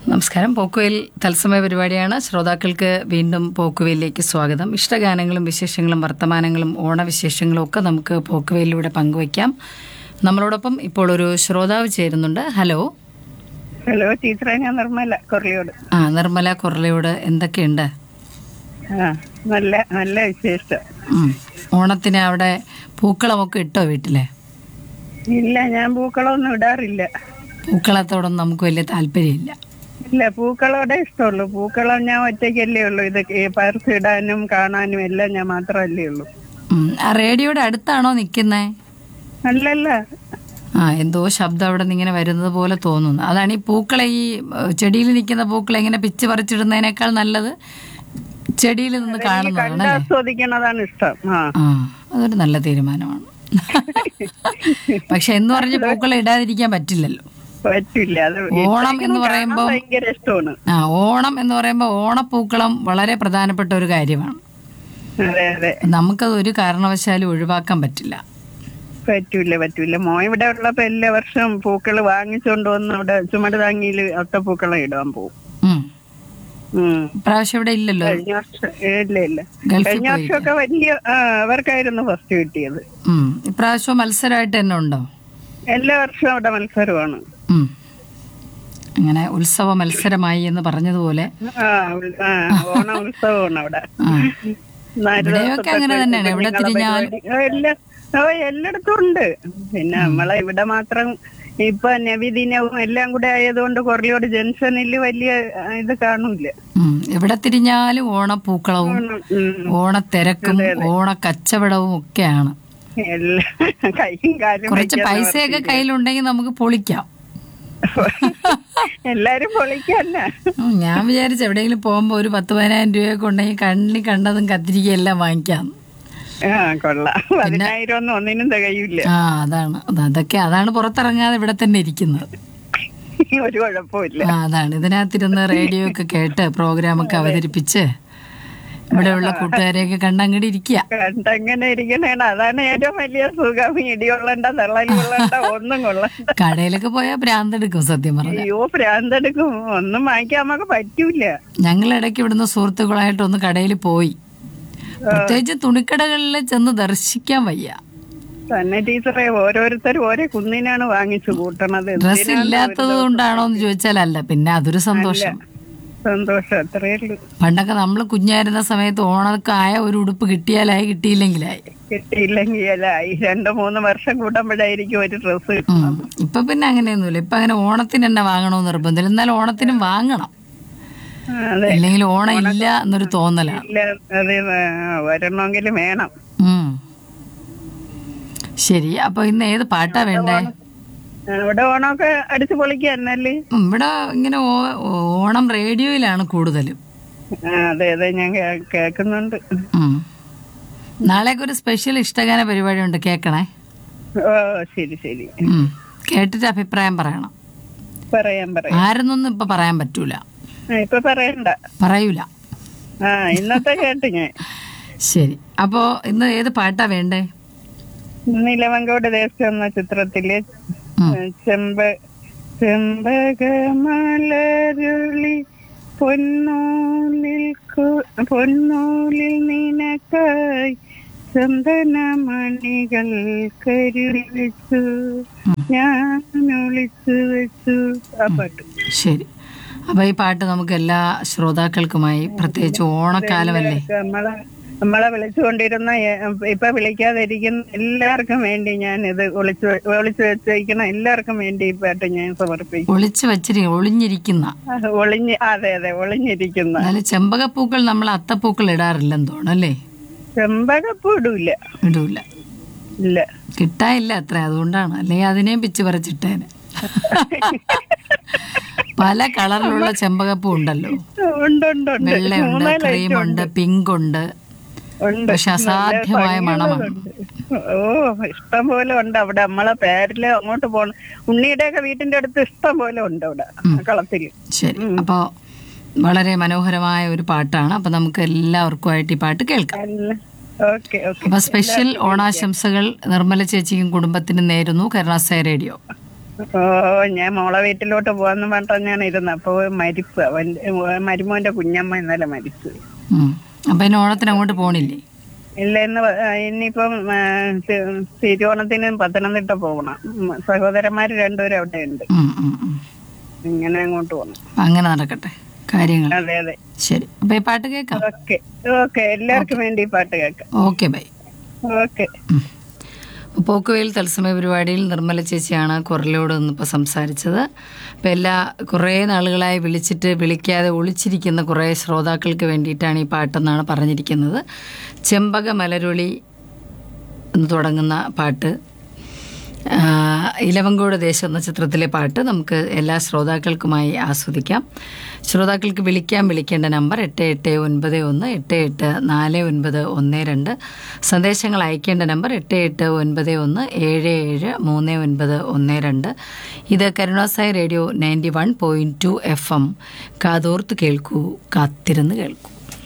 നമസ്കാരം പോക്കുവയിൽ തത്സമയ പരിപാടിയാണ് ശ്രോതാക്കൾക്ക് വീണ്ടും പോക്കുവയിലേക്ക് സ്വാഗതം ഇഷ്ടഗാനങ്ങളും വിശേഷങ്ങളും വർത്തമാനങ്ങളും ഓണവിശേഷങ്ങളും ഒക്കെ നമുക്ക് പോക്കുവയിലൂടെ പങ്കുവയ്ക്കാം നമ്മളോടൊപ്പം ഇപ്പോൾ ഒരു ശ്രോതാവ് ചേരുന്നുണ്ട് ഹലോ ഹലോ ടീച്ചറെ ഞാൻ നിർമ്മല കൊറലിയോട് ആ നിർമ്മല കുറലയോട് എന്തൊക്കെയുണ്ട് ആ നല്ല നല്ല വിശേഷം ഉം. ഓണത്തിന് അവിടെ പൂക്കളമൊക്കെ ഇട്ടോ വീട്ടിലെ ഇല്ല ഞാൻ പൂക്കളൊന്നും ഇടാറില്ല പൂക്കളത്തോടൊന്നും നമുക്ക് വലിയ താല്പര്യമില്ല ഇല്ല പൂക്കളോടെ ഇഷ്ടമുള്ളൂ പൂക്കളം ഞാൻ ഒറ്റയ്ക്കല്ലേ ഉള്ളൂ ഇതൊക്കെ പറിച്ച് ഇടാനും കാണാനും എല്ലാം ഞാൻ മാത്രമല്ലേ ഉള്ളൂ ഉം. ആ റേഡിയോയുടെ അടുത്താണോ നിൽക്കുന്നേ അല്ലല്ല ആ എന്തോ ശബ്ദം അവിടെ നിന്ന് ഇങ്ങനെ വരുന്നത് പോലെ തോന്നുന്നു അതാണ് ഈ പൂക്കളെ ഈ ഏഹ്, ചെടിയിൽ നിൽക്കുന്ന പൂക്കളെ ഇങ്ങനെ പിച്ച് പറിച്ചിടുന്നതിനേക്കാൾ നല്ലത് ചെടിയിൽ നിന്ന് കാണുന്നതാണ് കണ്ട് അല്ലേ ആസ്വദിക്കണതാണ് ഇഷ്ടം ആ ആ അതൊരു നല്ല തീരുമാനമാണ് പക്ഷെ എന്ന് പറഞ്ഞ് പൂക്കളെ ഇടാതിരിക്കാൻ പറ്റില്ലല്ലോ പറ്റില്ല അത് ഓണം എന്ന് കാണാൻ പറയുമ്പോൾ ഭയങ്കര ഇഷ്ടമാണ് ആ ഓണം എന്ന് പറയുമ്പോൾ ഓണപ്പൂക്കളം വളരെ പ്രധാനപ്പെട്ട ഒരു കാര്യമാണ് അതെ അതെ നമുക്കത് ഒരു കാരണവശാലും ഒഴിവാക്കാൻ പറ്റില്ല പറ്റൂല പറ്റൂല മോ ഇവിടെ ഉള്ളപ്പോ എല്ലാ വർഷവും പൂക്കള് വാങ്ങിച്ചോണ്ട് വന്ന് അവിടെ ചുമട് താങ്ങിയില് ഒറ്റ പൂക്കളം ഇടാൻ പോകും ഉം. ഉം. ഇപ്രാവശ്യം ഇവിടെ ഇല്ലല്ലോ കഴിഞ്ഞ വർഷം ഇല്ല ഇല്ല ഗൾഫിൽ കഴിഞ്ഞ വർഷമൊക്കെ വലിയ ആ, അവർക്കായിരുന്നു ഫസ്റ്റ് കിട്ടിയത് ഉം. ഇപ്രാവശ്യം മത്സരമായിട്ട് തന്നെ ഉണ്ടോ എല്ലാ വർഷവും അവിടെ മത്സരമാണ് ഉം. അങ്ങനെ ഉത്സവ മത്സരമായി എന്ന് പറഞ്ഞതുപോലെ ആ ഉൽ- ആ, ഓണ ഉത്സവമാണ് അവിടെ ആ. നാല് ഇവിടെയൊക്കെ ദിവസത്തെ അങ്ങനെ തന്നെയാണ്. എവിടെ കുഞ്ഞുങ്ങളെ തിരിഞ്ഞാലും- പരിപാടി. ആ, എല്ലാ ഓ എല്ലായിടത്തും ഉണ്ട് പിന്നെ നമ്മളെ ഇവിടെ മാത്രം ഇപ്പൊ നബിദിനവും എല്ലാം കൂടെ ആയതുകൊണ്ട് കുറലിയോട് ജംഗ്ഷനിൽ വലിയ ആ, ഇത് കാണൂല ഉം. എവിടെ തിരിഞ്ഞാലും ഓണപ്പൂക്കളവും ഉം. ഓണത്തിരക്കും ഓണക്കച്ചവടവും ഒക്കെയാണ് എല്ലാം കൈയും കാലും കുറച്ച് വയ്ക്കാൻ പൈസയൊക്കെ കയ്യിലുണ്ടെങ്കിൽ നമുക്ക് പൊളിക്കാം എല്ലാരും പൊളിക്കല്ല ഉം, ഞാൻ വിചാരിച്ചു എവിടെയെങ്കിലും പോകുമ്പോൾ ഒരു പത്ത് പതിനായിരം രൂപയൊക്കെ ഉണ്ടെങ്കിൽ കണ്ണി കണ്ടതും കത്തിരിക്കയെല്ലാം വാങ്ങിക്കാം ആ കൊള്ളാം പതിനായിരം ഒന്നും ഒന്നിനും തികയില്ല ആ അതാണ് അത് അതൊക്കെ അതാണ് പുറത്തിറങ്ങാതെ ഇവിടെ തന്നെ ഇരിക്കുന്നത് ഒരു കുഴപ്പമില്ല ആ അതാണ് ഇതിനകത്തിരുന്ന് റേഡിയോ ഒക്കെ കേട്ട് പ്രോഗ്രാമൊക്കെ അവതരിപ്പിച്ച് ഇവിടെയുള്ള കൂട്ടുകാരെയൊക്കെ കണ്ടങ്ങടി ഇരിക്കുക കണ്ടങ്ങനെ ഇരിക്കണേണ് അതാണ് ഏറ്റവും വലിയ സുഖം ഇടികൊള്ളണ്ട തള്ളൽ കൊള്ളണ്ട ഒന്നും കൊള്ളണ്ട കടയിലൊക്കെ പോയാൽ ഭ്രാന്തെടുക്കും സത്യം പറഞ്ഞ അയ്യോ ഭ്രാന്തെടുക്കും ഒന്നും വാങ്ങിക്കാൻ നമുക്ക് പറ്റൂല ഞങ്ങൾ ഇടയ്ക്ക് ഇവിടുന്ന് സുഹൃത്തുക്കളായിട്ട് ഒന്ന് കടയിൽ പോയി പ്രത്യേകിച്ച് തുണിക്കടകളിൽ ചെന്ന് ദർശിക്കാൻ വയ്യ തന്നെ ടീച്ചറെ ഓരോരുത്തരും ഓരോ കുന്നിനാണ് വാങ്ങിച്ചു കൂട്ടണത് ഡ്രസ് എന്തിനാണ് ഇല്ലാത്തത് കൊണ്ടാണോ എന്ന് ചോദിച്ചാലല്ല പിന്നെ അതൊരു സന്തോഷം സന്തോഷം അത്രയേ ഉള്ളൂ പണ്ടൊക്കെ നമ്മൾ കുഞ്ഞായിരുന്ന സമയത്ത് ഓണക്കായ ഒരു ഉടുപ്പ് കിട്ടിയാലായി കിട്ടിയില്ലെങ്കിലായി കിട്ടിയില്ലെങ്കിൽ അല്ലായി രണ്ടു മൂന്ന് വർഷം കൂടുമ്പോഴായിരിക്കും ഒരു ഡ്രസ്സ് ഉം. ഇപ്പൊ പിന്നെ അങ്ങനെയൊന്നുമില്ല ഇപ്പൊ അങ്ങനെ ഓണത്തിന് തന്നെ വാങ്ങണമെന്ന് നിർബന്ധമില്ല എന്നാലും ഓണത്തിനും വാങ്ങണം അതെ ഇല്ലെങ്കിൽ ഓണം ഇല്ല എന്നൊരു തോന്നലാണ് ഇല്ല അത് വരണമെങ്കിൽ വേണം ഉം. ശരി അപ്പൊ ഇന്ന് ഏത് പാട്ടാ വേണ്ടേ ഇവിടെ ഓണമൊക്കെ അടിച്ചു പൊളിക്കാന്നല്ലേ ഉം, ഇവിടെ ഇങ്ങനെ ഓ- ഓണം റേഡിയോയിലാണ് കൂടുതലും ആ, അതെ അതെ ഞാൻ കേ- കേൾക്കുന്നുണ്ട് ഉം. നാളേക്ക് ഒരു സ്പെഷ്യൽ ഇഷ്ടഗാന പരിപാടി ഉണ്ട് കേക്കണേ ഓ ശരി ശരി ഉം. കേട്ടിട്ട് അഭിപ്രായം പറയണം പറയാം പറയാം ആരെന്നൊന്നും ഇപ്പൊ പറയാൻ പറ്റൂല ആ, ഇപ്പൊ പറയണ്ട പറയൂല ആ ഇന്നത്തെ കേട്ട് ഞാൻ ശരി അപ്പോ ഇന്ന് ഏത് പാട്ടാ വേണ്ടേ നിലവങ്കോട് ദേശം എന്ന ചിത്രത്തിലെ ഉം. ചെമ്പ ചെമ്പകമലരുളി പൊന്നൂലിൽ കു- പൊന്നൂലിൽ നിനക്കായി ചന്ദനമണികൾ കരുതി വെച്ചു ഞാൻ ഒളിച്ചു വെച്ചു ആ പാട്ട് ശരി അപ്പൊ ഈ പാട്ട് നമുക്ക് എല്ലാ ശ്രോതാക്കൾക്കുമായി പ്രത്യേകിച്ച് ഓണക്കാലമല്ലേ നമ്മളെ നമ്മളെ വിളിച്ചുകൊണ്ടിരുന്ന എ- ഇപ്പൊ വിളിക്കാതിരിക്കുന്ന എല്ലാവർക്കും വേണ്ടി ഞാൻ ഇത് ഒളിച്ചു വെ- ഒളിച്ചു വെച്ചിരിക്കുന്ന എല്ലാവർക്കും വേണ്ടി ഈ പാട്ട് ഞാൻ സമർപ്പിക്കും ഒളിച്ചു വച്ചിരി ഒളിഞ്ഞിരിക്കുന്ന ആ, ഒളിഞ്ഞ് അതെ അതെ ഒളിഞ്ഞിരിക്കുന്ന എന്നാലും ചെമ്പകപ്പൂക്കൾ നമ്മൾ അത്തപ്പൂക്കൾ ഇടാറില്ലെന്ന് തോന്നുന്നു അല്ലേ ചെമ്പകപ്പൂ ഇടൂല ഇടൂല ഇല്ല കിട്ടാനില്ല അത്ര അതുകൊണ്ടാണ് അല്ലെങ്കിൽ അതിനെയും പിച്ച് പറിച്ചിട്ടേനെ പല കളറിലുള്ള ചെമ്പകപ്പൂ ഉണ്ടല്ലോ ഉണ്ട് ഉണ്ട് ഉണ്ട് വെള്ളയുണ്ട് മൂന്നാല് ക്രീം item ഉണ്ട് പിങ്ക് ഉണ്ട് ഉണ്ട് പക്ഷെ അസാധ്യമായ മണമാണ് ഓ ഇഷ്ടം പോലെ ഉണ്ട് അവിടെ നമ്മളെ പേരില് അങ്ങോട്ട് പോണ ഉണ്ണിയുടെ ഒക്കെ വീട്ടിന്റെ അടുത്ത് ഇഷ്ടം പോലെ ഉണ്ട് അവിടെ ആ കളത്തില് ശരി അപ്പോ വളരെ മനോഹരമായ ഒരു പാട്ടാണ് അപ്പൊ നമുക്ക് എല്ലാവർക്കുമായിട്ട് ഈ പാട്ട് കേൾക്കാം ഓക്കെ ഓക്കെ അപ്പൊ സ്പെഷ്യൽ ഓണാശംസകൾ നിർമ്മല ചേച്ചിക്കും കുടുംബത്തിനും നേരുന്നു കരുണാസായ റേഡിയോ ഓ ഞാൻ മോളെ വീട്ടിലോട്ട് പോവാന്ന് പറഞ്ഞാണ് ഇരുന്നത് അപ്പൊ മരിപ്പ് അവന്റെ മരുമോന്റെ കുഞ്ഞമ്മ ഇന്നലെ മരിച്ചു ഉം. അപ്പൊ ഇനി ഓണത്തിന് അങ്ങോട്ട് പോണില്ലേ ഇല്ല ഇന്ന് വ- ആ, ഇനിയിപ്പം ആ, തി- തിരുവോണത്തിന് പത്തനംതിട്ട പോകണം ഉം, സഹോദരന്മാര് രണ്ടുപേരും അവിടെ ഉണ്ട് ഉം, ഉം, ഉം. ഇങ്ങനെ അങ്ങോട്ട് പോകണം അപ്പൊ അങ്ങനെ നടക്കട്ടെ കാര്യങ്ങൾ അതെ അതെ ശരി അപ്പൊ ഈ പാട്ട് കേൾക്കാം ഓക്കെ ഓക്കെ എല്ലാവർക്കും വേണ്ടി ഈ പാട്ട് കേൾക്കാം ഓക്കെ ബൈ ഓക്കെ പോക്കുവയിൽ തത്സമയ പരിപാടിയിൽ നിർമ്മല ചേച്ചിയാണ് കുറലിയോട് ഇന്നിപ്പോൾ സംസാരിച്ചത് അപ്പം എല്ലാ കുറേ നാളുകളായി വിളിച്ചിട്ട് വിളിക്കാതെ ഒളിച്ചിരിക്കുന്ന കുറേ ശ്രോതാക്കൾക്ക് വേണ്ടിയിട്ടാണ് ഈ പാട്ടെന്നാണ് പറഞ്ഞിരിക്കുന്നത് ചെമ്പക മലരൊളി എന്ന് തുടങ്ങുന്ന പാട്ട് ആ, ഇലവങ്കോട് ദേശം എന്ന ചിത്രത്തിലെ പാട്ട് നമുക്ക് എല്ലാ ശ്രോതാക്കൾക്കുമായി ആസ്വദിക്കാം ശ്രോതാക്കൾക്ക് വിളിക്കാൻ വിളിക്കേണ്ട നമ്പർ എട്ട് എട്ട് ഒൻപത് ഒന്ന് എട്ട് എട്ട് നാല് ഒൻപത് ഒന്ന് രണ്ട് സന്ദേശങ്ങൾ അയക്കേണ്ട നമ്പർ എട്ട് എട്ട് ഒൻപത് ഒന്ന് ഏഴ് ഏഴ് മൂന്ന് ഒൻപത് ഒന്ന് രണ്ട് ഇത് കരുണാസായി radio ninety one point two F M കാതോർത്ത് കേൾക്കൂ കാത്തിരുന്ന് കേൾക്കൂ